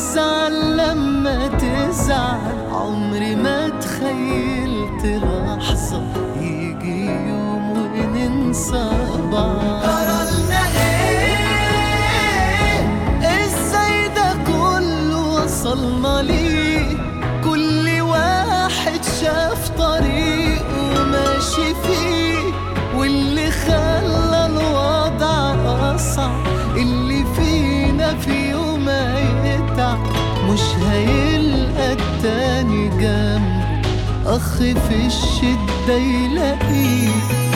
تزعل لما تزعل عمري ما تخيلت لحظة يجي يوم وننسى بعض قررنا ايه ازاي ده كله وصلنا ليه كل واحد شاف طريقه وماشي فيه واللي خلى الوضع أصعب اللي فينا في يوم هيتعب مش هيلقى التاني جنبه أخ في الشدة يلاقيه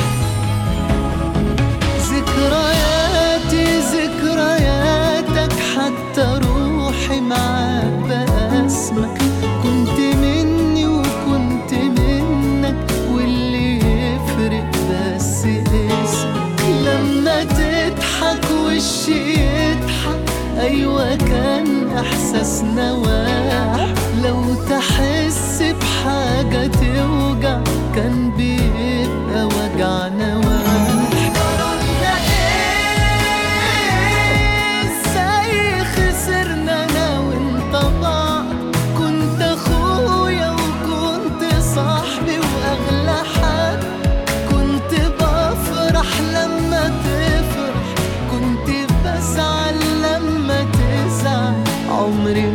ذكرياتي ذكرياتك حتى روحي معاك بقى اسمك كنت مني وكنت منك واللي يفرق بس اسمك لما تضحك وشي يضحك ايوه كان احساسنا واحد لو تحس بحاجه توجع كان بيبقى وجعنا واحد قررنا ايه ازاي خسرنا انا وانت بعض كنت اخويا وكنت صاحبي واغلى حد كنت بفرح لما تفرح كنت بزعل لما تزعل عمري